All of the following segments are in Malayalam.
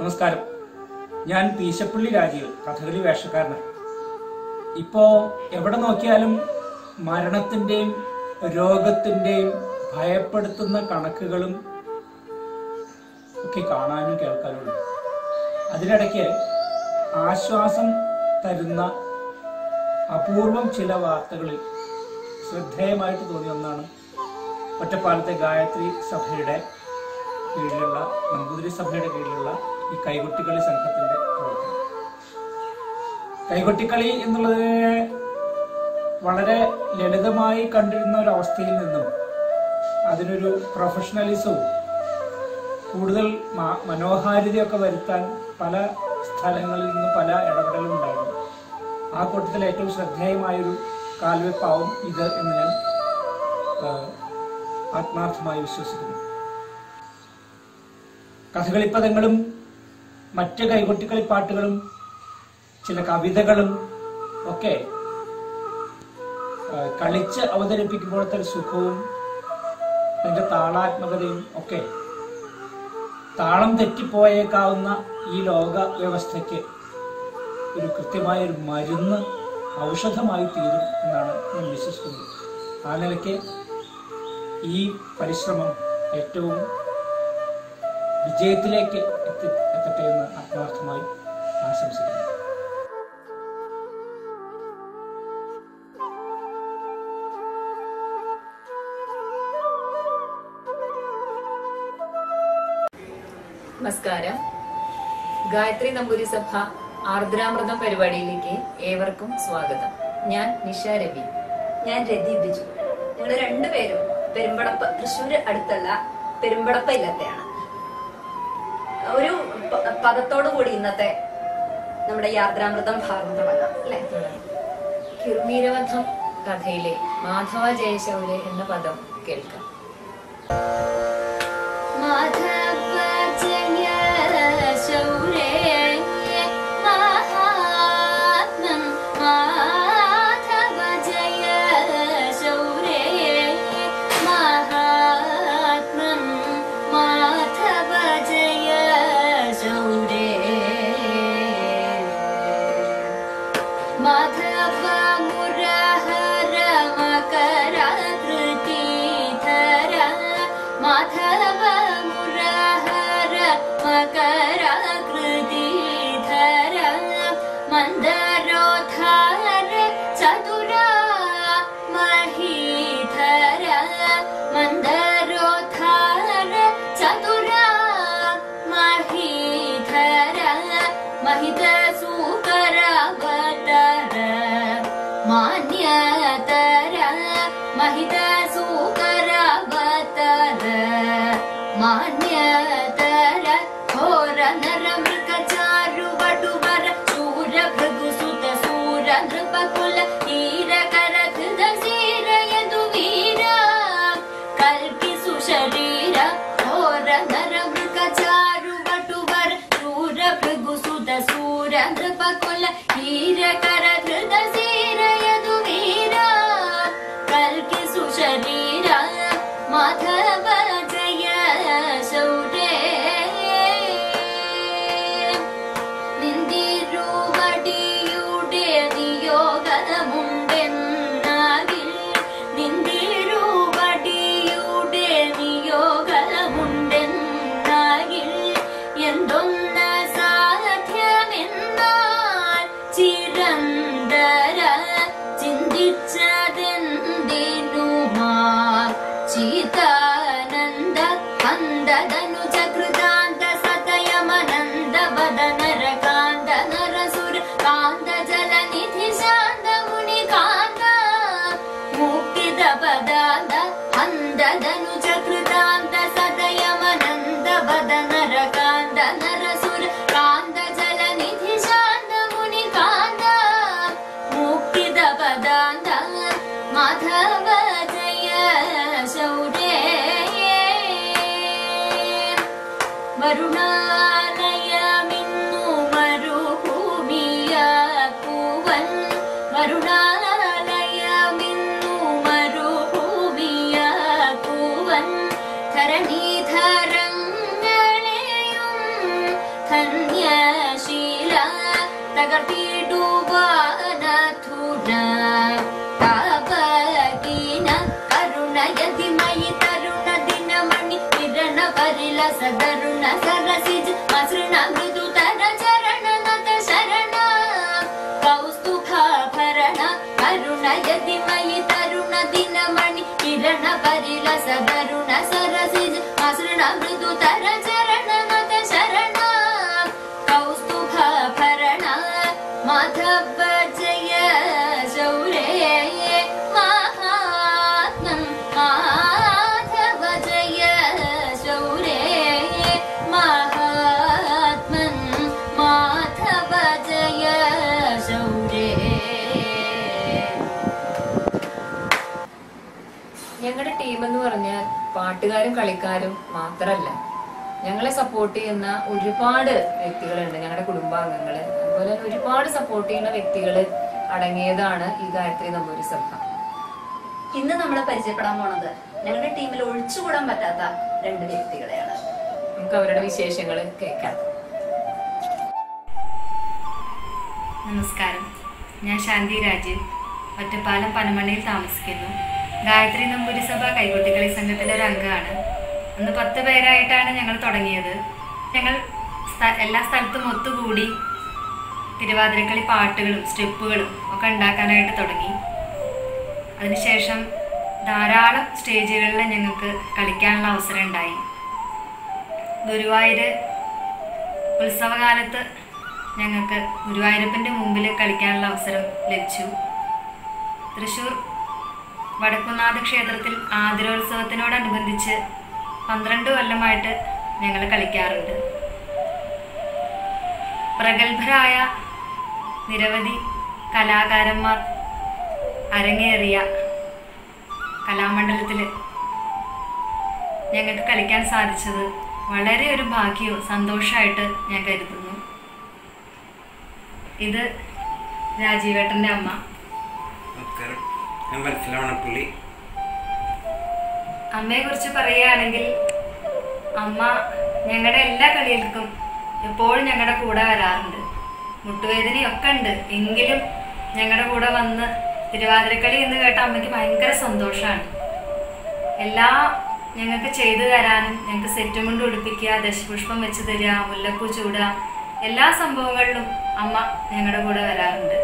നമസ്കാരം ഞാൻ പീശപ്പള്ളി രാജീവ് കഥകളി വേഷക്കാരനാണ് ഇപ്പോ എവിടെ നോക്കിയാലും മരണത്തിന്റെയും രോഗത്തിന്റെയും ഭയപ്പെടുത്തുന്ന കണക്കുകളും ഒക്കെ കാണാനും കേൾക്കാനും ഉണ്ട് അതിനിടയ്ക്ക് ആശ്വാസം തരുന്ന അപൂർവം ചില വാർത്തകളിൽ ശ്രദ്ധേയമായിട്ട് തോന്നിയ ഒന്നാണ് ഒറ്റപ്പാലത്തെ ഗായത്രി സഭയുടെ കീഴിലുള്ള നമ്പൂതിരി സഭയുടെ കീഴിലുള്ള ഈ കൈകൊട്ടിക്കളി സംഘത്തിന്റെ പ്രവർത്തനം കൈകൊട്ടിക്കളി എന്നുള്ളത് വളരെ ലളിതമായി കണ്ടിരുന്ന ഒരു അവസ്ഥയിൽ നിന്നും അതിനൊരു പ്രൊഫഷണലിസവും കൂടുതൽ മ- മനോഹാരിതയൊക്കെ വരുത്താൻ പല സ്ഥലങ്ങളിൽ നിന്ന് പല ഇടപെടലും ഉണ്ടായിരുന്നു ആ കൂട്ടത്തിൽ ഏറ്റവും ശ്രദ്ധേയമായൊരു കാൽവെപ്പാവും ഇത് എന്ന് ഞാൻ ആ, ആത്മാർത്ഥമായി വിശ്വസിക്കുന്നു കഥകളിപ്പദങ്ങളും മറ്റ് കൈകൊട്ടിക്കളിപ്പാട്ടുകളും ചില കവിതകളും ഒക്കെ ആ, കളിച്ച് അവതരിപ്പിക്കുമ്പോഴത്തെ ഒരു സുഖവും അതിന്റെ താളാത്മകതയും ഒക്കെ താളം തെറ്റിപ്പോയേക്കാവുന്ന ഈ ലോക വ്യവസ്ഥയ്ക്ക് ഒരു കൃത്യമായ ഒരു മരുന്ന് ഔഷധമായി തീരും എന്നാണ് ഞാൻ വിശ്വസിക്കുന്നത് ആ നിലയ്ക്ക് ഈ പരിശ്രമം ഏറ്റവും വിജയത്തിലേക്ക് എത്തി എത്തട്ടെ എന്ന് ആത്മാർത്ഥമായി ആശംസിക്കുന്നു നമസ്കാരം ഗായത്രി നമ്പൂരി സഭ ആർദ്രാമൃതം പരിപാടിയിലേക്ക് ഏവർക്കും സ്വാഗതം ഞാൻ നിഷ രവി ഞാൻ രതി ബിജു ഞങ്ങൾ രണ്ടുപേരും പെരുമ്പടപ്പ് തൃശ്ശൂര് അടുത്തുള്ള പെരുമ്പടപ്പ ഇല്ലത്തെയാണ് ഒരു പ- പദത്തോടു കൂടി ഇന്നത്തെ നമ്മുടെ യാത്രാമൃതം ഭാഗം തുടങ്ങാം അല്ലെ കിർമീരവധം കഥയിലെ മാധവ ജയശൗര്യ എന്ന പദം കേൾക്കാം മാധവ ജയ ശൗരേ മഹാത്മം മാധവ ജയ ശൗരേ മഹാത്മം മാധവ ജയ ശൗരേ മാധവ മുരഹര മകര കൃതിധര മാധവ മുരഹര മകര കൃതിധര മന്ദരോധാര ചതുര മഹീധര മന്ദരോധാര ചതുര മഹീധര महित सुकरवतर मान्यतर महित सुकरवतर मान्यतर घोर नर मृग चारु वटुवर शूर भृगु सुत सूर नृपकुल हीर कर धृद सीर यदु वीर कल्कि सुशरीर घोर नर मृग चारु वटुवर शूर भृगु सुत सूर नृपकुल हीर कर धृद सीर यदु वीर कल्कि सुशरीर माधव जय शौरे നിന്തിരുവടിയുടെ നിയോഗമുണ്ടെന്നാകിൽ നിന്തിരുവടിയുടെ നിയോഗമുണ്ടെന്നാകിൽ എന്തൊന്ന് സാധ്യമെന്നാൽ ചിരന്തര ചിന്തിച്ചതെന്തിനുമാ ചീതാനന്ദ അന്തധനുജ കൃതാന്ത സതയമനന്ദ വദനര കാന്ത നരസുര കാന്ത ജലനിധി ശാന്ത മുനി കാന്ത മുക്തിദ പദാന്ത അന്തധനുജ കൃതാന്ത സതയമനന്ദ വദനര കാന്ത നരസുര കാന്ത ജലനിധി ശാന്ത മുനി കാന്ത മുക്തിദ പദാന്ത മാധവ ജയ ശൗരേ വരുണാലയമിന്നു മരുഭൂമിയാക്കുവൻ വരുണാലയമിന്നു മരുഭൂമിയാക്കുവൻ ധരണീധരങ്ങളെയും ധന്യ प्रगतिडुबानथुना तापकीन करुणयति मयि तरुण दिनमणि किरण परिलस तरुण सरसिज मसृण मृदुतर चरण नत शरण कौस्तुभाभरण करुणयति मयि तरुण दिनमणि किरण परिलस तरुण सरसिज मसृण मृदुतर चरण नत शरण कौस्तुभाभरण माधव जय शौरे महात्मन् माधव जय शौरे महात्मन् माधव जय शौरे ഞങ്ങളുടെ ടീം എന്ന് പറഞ്ഞാൽ പാട്ടുകാരും കളിക്കാരും മാത്രമല്ല ഞങ്ങളെ സപ്പോർട്ട് ചെയ്യുന്ന ഒരുപാട് വ്യക്തികളുണ്ട് ഞങ്ങളുടെ കുടുംബാംഗങ്ങള് അതുപോലെ തന്നെ ഒരുപാട് സപ്പോർട്ട് ചെയ്യുന്ന വ്യക്തികൾ അടങ്ങിയതാണ് ഈ ഗായത്രി നമ്പൂരി സഭ ഇന്ന് നമ്മൾ പരിചയപ്പെടാൻ പോണത് ഞങ്ങളുടെ ടീമിൽ ഒഴിച്ചുകൂടാൻ പറ്റാത്ത രണ്ട് വ്യക്തികളെയാണ് നമുക്ക് അവരുടെ വിശേഷങ്ങൾ കേൾക്കാം നമസ്കാരം ഞാൻ ശാന്തി രാജീവ് ഒറ്റപ്പാലം പനമണയിൽ താമസിക്കുന്നു ഗായത്രി നമ്പൂരി സഭ കൈകൊട്ടിക്കളി സംഘത്തിലെ ഒരു അംഗമാണ് അന്ന് പത്ത് പേരായിട്ടാണ് ഞങ്ങൾ തുടങ്ങിയത് ഞങ്ങൾ സ്ഥ- എല്ലാ സ്ഥലത്തും ഒത്തുകൂടി തിരുവാതിരക്കളി പാട്ടുകളും സ്റ്റെപ്പുകളും ഒക്കെ ഉണ്ടാക്കാനായിട്ട് തുടങ്ങി അതിനുശേഷം ധാരാളം സ്റ്റേജുകളിൽ ഞങ്ങൾക്ക് കളിക്കാനുള്ള അവസരം ഉണ്ടായി ഗുരുവായൂർ ഉത്സവകാലത്ത് ഞങ്ങൾക്ക് ഗുരുവായൂരപ്പൻ്റെ മുമ്പിൽ കളിക്കാനുള്ള അവസരം ലഭിച്ചു തൃശ്ശൂർ വടക്കുന്നാഥ ക്ഷേത്രത്തിൽ ആതിരോത്സവത്തിനോടനുബന്ധിച്ച് പന്ത്രണ്ട് കൊല്ലമായിട്ട് ഞങ്ങൾ കളിക്കാറുണ്ട് പ്രഗത്ഭരായ നിരവധി കലാകാരന്മാർ അരങ്ങേറിയ കലാമണ്ഡലത്തിൽ ഞങ്ങൾക്ക് കളിക്കാൻ സാധിച്ചത് വളരെ ഒരു ഭാഗ്യവും സന്തോഷമായിട്ട് ഞാൻ കരുതുന്നു ഇത് രാജീവേട്ടൻ്റെ അമ്മ നമസ്കാരം ഞാൻ മനസ്സിലാവണപ്പള്ളി അമ്മയെക്കുറിച്ച് പറയുകയാണെങ്കിൽ അമ്മ ഞങ്ങളുടെ എല്ലാ കളികൾക്കും എപ്പോഴും ഞങ്ങളുടെ കൂടെ വരാറുണ്ട് മുട്ടുവേദനയൊക്കെ ഉണ്ട് എങ്കിലും ഞങ്ങളുടെ കൂടെ വന്ന് തിരുവാതിരക്കളി എന്ന് കേട്ട അമ്മയ്ക്ക് ഭയങ്കര സന്തോഷമാണ് എല്ലാ ഞങ്ങൾക്ക് ചെയ്തു തരാനും ഞങ്ങൾക്ക് സെറ്റും കൊണ്ട് ഉടുപ്പിക്കുക ദശപുഷ്പം വെച്ച് തരിക മുല്ലപ്പൂ ചൂടുക എല്ലാ സംഭവങ്ങളിലും അമ്മ ഞങ്ങളുടെ കൂടെ വരാറുണ്ട്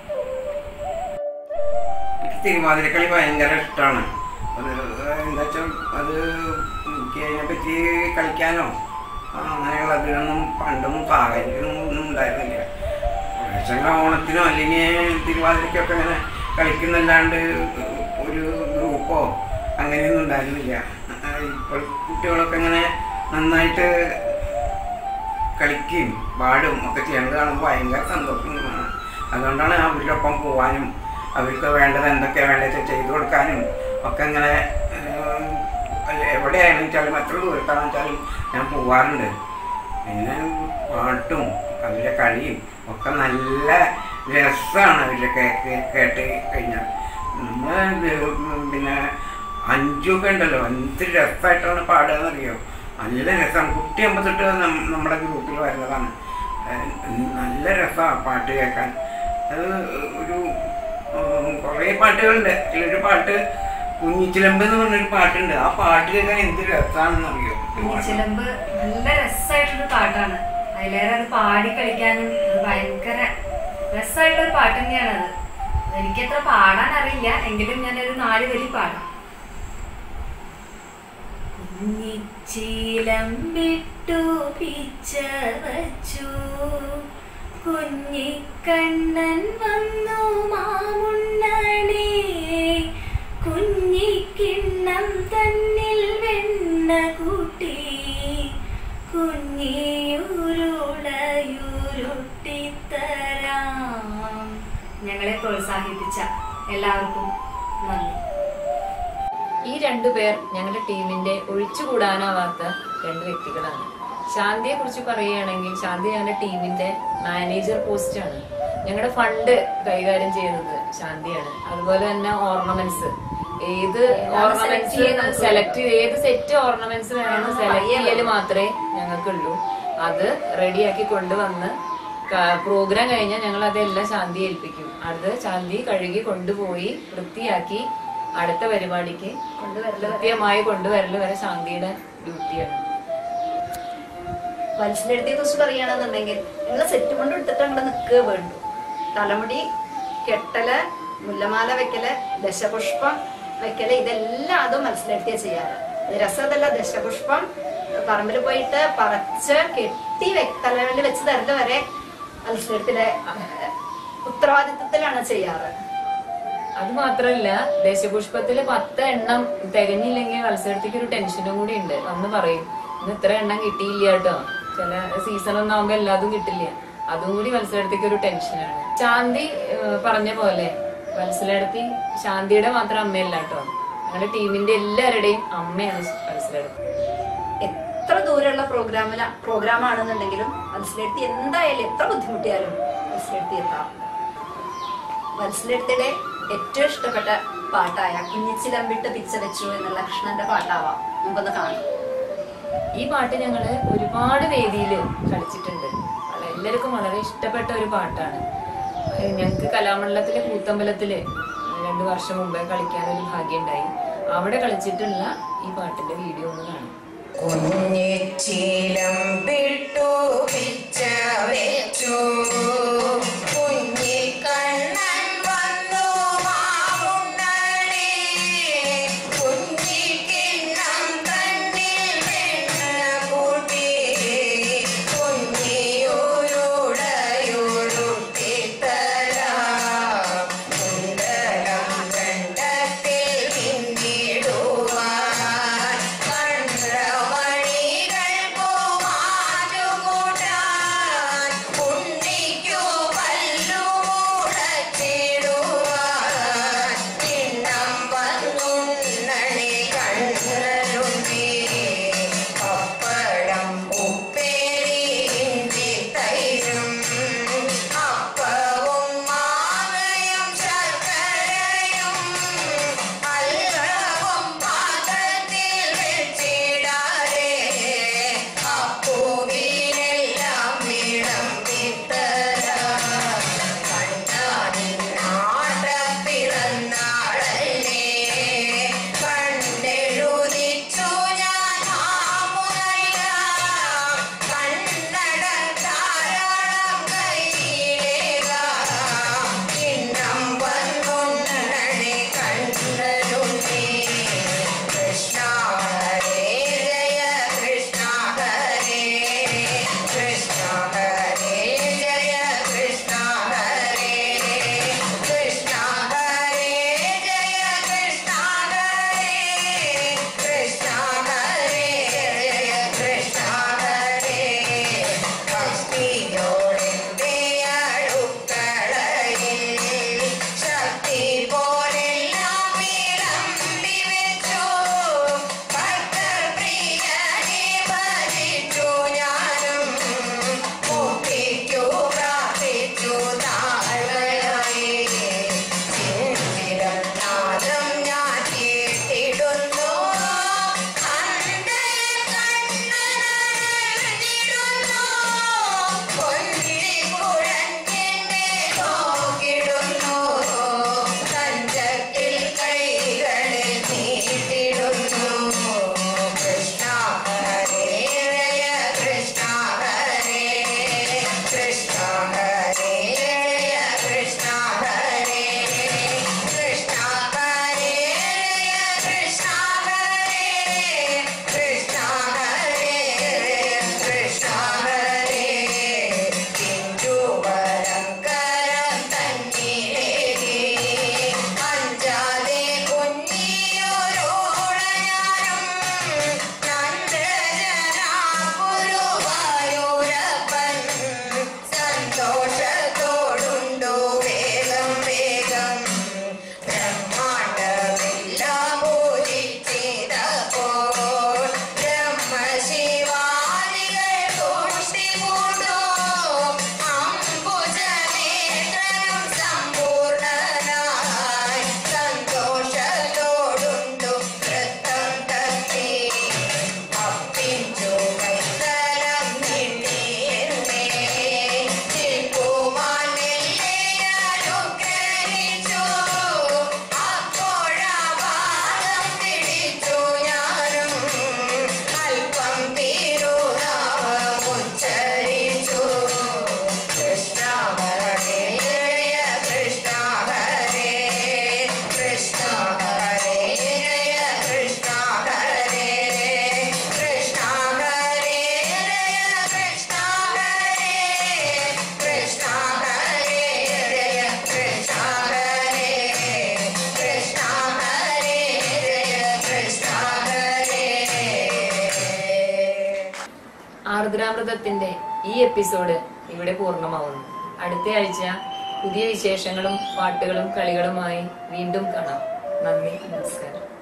എനിക്ക് തിരുവാതിരക്കളി ഭയങ്കര ഇഷ്ടമാണ് അത് എന്താ വെച്ചാൽ അത് എനിക്ക് അതിനെപ്പറ്റി കളിക്കാനോ ആ, അങ്ങനെയുള്ള അതിനൊന്നും പണ്ടൊന്നും സാഹചര്യമൊന്നും ഒന്നും ഉണ്ടായിരുന്നില്ല കുറേശ്ശെ ഓണത്തിനോ അല്ലെങ്കിൽ തിരുവാതിരയ്ക്കൊക്കെ ഇങ്ങനെ കളിക്കുന്നല്ലാണ്ട് ഒരു ഗ്രൂപ്പോ അങ്ങനെയൊന്നും ഉണ്ടായിരുന്നില്ല ഇപ്പോൾ കുട്ടികളൊക്കെ ഇങ്ങനെ നന്നായിട്ട് കളിക്കുകയും പാടും ഒക്കെ ചെയ്യണത് കാണുമ്പോൾ ഭയങ്കര സന്തോഷമാണ് അതുകൊണ്ടാണ് അവരുടെ ഒപ്പം പോവാനും അവർക്ക് വേണ്ടത് എന്തൊക്കെയാണ് വേണ്ടത് ചെയ്തു കൊടുക്കാനും ഒക്കെ ഇങ്ങനെ ഏഹ്, എവിടെയാണെന്ന് വെച്ചാലും എത്ര ദൂരത്താണെന്ന് വെച്ചാലും ഞാൻ പോവാറുണ്ട് പിന്നെ പാട്ടും അവരുടെ കളിയും ഒക്കെ നല്ല രസമാണ് അവരുടെ കേക്ക് കേട്ട് കഴിഞ്ഞാൽ നമ്മൾ പിന്നെ അഞ്ചൊക്കെ ഉണ്ടല്ലോ എന്ത് രസമായിട്ടാണ് പാടുക എന്നറിയോ നല്ല രസമാണ് കുട്ടിയാകുമ്പോൾ തൊട്ട് നം- നമ്മുടെ ഗ്രൂപ്പിൽ വരുന്നതാണ് ഏഹ് നല്ല രസമാണ് പാട്ട് കേൾക്കാൻ അത് ഒരു ഉം, കുറേ പാട്ടുകളുണ്ട് അതിലൊരു പാട്ട് കുഞ്ഞിച്ചിലമ്പ് എന്ന് പറഞ്ഞൊരു പാട്ടുണ്ട് ആ പാട്ട് കേൾക്കാൻ എന്ത് രസമാണെന്ന് അറിയോ ചിലമ്പ് നല്ല രസമായിട്ടുള്ള പാട്ടാണ് അതിലേറെ അത് പാടി കളിക്കാനും അത് ഭയങ്കര രസമായിട്ടുള്ള ഒരു പാട്ട് തന്നെയാണ് അത് എനിക്കത്ര പാടാൻ അറിയില്ല എങ്കിലും ഞാനൊരു നാല് വരി പാടാം കുഞ്ഞിച്ചീലമ്പിട്ടു പിച്ച വച്ചു കുഞ്ഞിക്കണ്ണൻ വന്നു മാമുണ്ണണേ കുഞ്ഞിക്കിണ്ണം തന്നിൽ വെണ്ണ കൂട്ടി കുഞ്ഞിയുരുളയുരുട്ടിത്തരാം ഞങ്ങളെ പ്രോത്സാഹിപ്പിച്ച എല്ലാവർക്കും നന്ദി ഈ രണ്ടുപേർ ഞങ്ങളുടെ ടീമിന്റെ ഒഴിച്ചുകൂടാനാവാത്ത രണ്ട് വ്യക്തികളാണ് ശാന്തിയെ കുറിച്ച് പറയുകയാണെങ്കിൽ ശാന്തി ഞങ്ങളുടെ ടീമിന്റെ മാനേജർ പോസ്റ്റ് ആണ് ഞങ്ങളുടെ ഫണ്ട് കൈകാര്യം ചെയ്യുന്നത് ശാന്തിയാണ് അതുപോലെ തന്നെ ഓർണമെന്റ്സ് ഏത് ഓർണമെന്റ്സ് സെലക്ട് ചെയ്ത് ഏത് സെറ്റ് ഓർണമെന്റ്സ് വേണമെന്ന് സെലക്ട് ചെയ്യല് മാത്രമേ ഞങ്ങൾക്കുള്ളൂ അത് റെഡിയാക്കി കൊണ്ടുവന്ന് പ്രോഗ്രാം കഴിഞ്ഞാൽ ഞങ്ങൾ അതെല്ലാം ശാന്തി ഏൽപ്പിക്കും അത് ശാന്തി കഴുകി കൊണ്ടുപോയി വൃത്തിയാക്കി അടുത്ത പരിപാടിക്ക് കൊണ്ടുവരല് വരെ. കൃത്യമായി കൊണ്ടുവരല് വരെ ശാന്തിയുടെ ഡ്യൂട്ടിയാണ് വത്സലെടുത്തിയെ കുറിച്ച് പറയുകയാണെന്നുണ്ടെങ്കിൽ നിങ്ങൾ സെറ്റ് കൊണ്ട് എടുത്തിട്ട് അങ്ങോട്ട് നിൽക്കുക വേണ്ടു തലമുടി കെട്ടല് മുല്ലമാല വെക്കല് ദശപുഷ്പം വെക്കല് ഇതെല്ലാം അതും മനസ്സിലെടുത്തിയ ചെയ്യാറ് ഇത് രസമതല്ല ദശപുഷ്പം പറമ്പിൽ പോയിട്ട് പറിച്ച് കെട്ടി വെ- തലകളിൽ വെച്ച് തരല് വരെ മത്സരത്തിലെ ഉത്തരവാദിത്വത്തിലാണ് ചെയ്യാറ് അത് മാത്രല്ല ദശപുഷ്പത്തില് പത്ത് എണ്ണം തികഞ്ഞില്ലെങ്കിൽ മത്സരത്തേക്ക് ഒരു ടെൻഷനും കൂടി ഉണ്ട് അന്ന് പറയും ഇന്ന് ഇത്ര എണ്ണം കിട്ടിയില്ല കേട്ടോ ചില സീസൺ ഒന്നും ആവുമ്പോ എല്ലാതും കിട്ടില്ല അതും കൂടി മത്സരത്തേക്ക് ഒരു ടെൻഷനാണ് ശാന്തി ഏഹ്, പറഞ്ഞ പോലെ മത്സരത്തി ശാന്തിയുടെ മാത്രം അമ്മയല്ല കേട്ടോ ഞങ്ങളുടെ ടീമിന്റെ എല്ലാവരുടെയും അമ്മയാണ് മത്സരത്തി എത്ര ദൂരമുള്ള പ്രോഗ്രാമില പ്രോഗ്രാം ആണെന്നുണ്ടെങ്കിലും മനസ്സിലെടുത്തി എന്തായാലും എത്ര ബുദ്ധിമുട്ടിയാലും മനസ്സിലെടുത്തി എത്താം മനസ്സിലെടുത്തിയുടെ ഏറ്റവും ഇഷ്ടപ്പെട്ട പാട്ടായ കുഞ്ഞിച്ചിലമ്പിട്ട് പിച്ച വെച്ചു എന്നുള്ള കൃഷ്ണന്റെ പാട്ടാവാം നമുക്കൊന്ന് കാണാം ഈ പാട്ട് ഞങ്ങള് ഒരുപാട് വേദിയിൽ കളിച്ചിട്ടുണ്ട് വളരെ- എല്ലാവർക്കും വളരെ ഇഷ്ടപ്പെട്ട ഒരു പാട്ടാണ് ഏഹ് ഞങ്ങക്ക് കലാമണ്ഡലത്തിലെ കൂത്തമ്പലത്തില് രണ്ടു വർഷം മുമ്പേ കളിക്കാൻ ഒരു ഭാഗ്യം ഉണ്ടായി അവിടെ കളിച്ചിട്ടുള്ള ഈ പാട്ടിന്റെ വീഡിയോ ഒന്ന് കാണാം കുഞ്ഞിച്ചീലം വിട്ടു പിച്ച വെച്ചു കുഞ്ഞിക്കണ്ണൻ വന്നു മാവുണ്ണടി കുഞ്ഞിക്കിണ്ണം തന്നിൽ വെണ്ണ കൂട്ടി കുഞ്ഞിയോരുടയൊഴുത്തിത്തരാം കുണ്ടലം കണ്ടത്തിൽ പിന്നിടുവാൻ കണ്ഠമണികൾ പൂമാറ്റുകൂട്ടാൻ ഉണ്ണിക്കു പല ആർദ്രാമൃതത്തിന്റെ ഈ എപ്പിസോഡ് ഇവിടെ പൂർണ്ണമാവുന്നു അടുത്ത ആഴ്ച പുതിയ വിശേഷങ്ങളും പാട്ടുകളും കളികളുമായി വീണ്ടും കാണാം നന്ദി നമസ്കാരം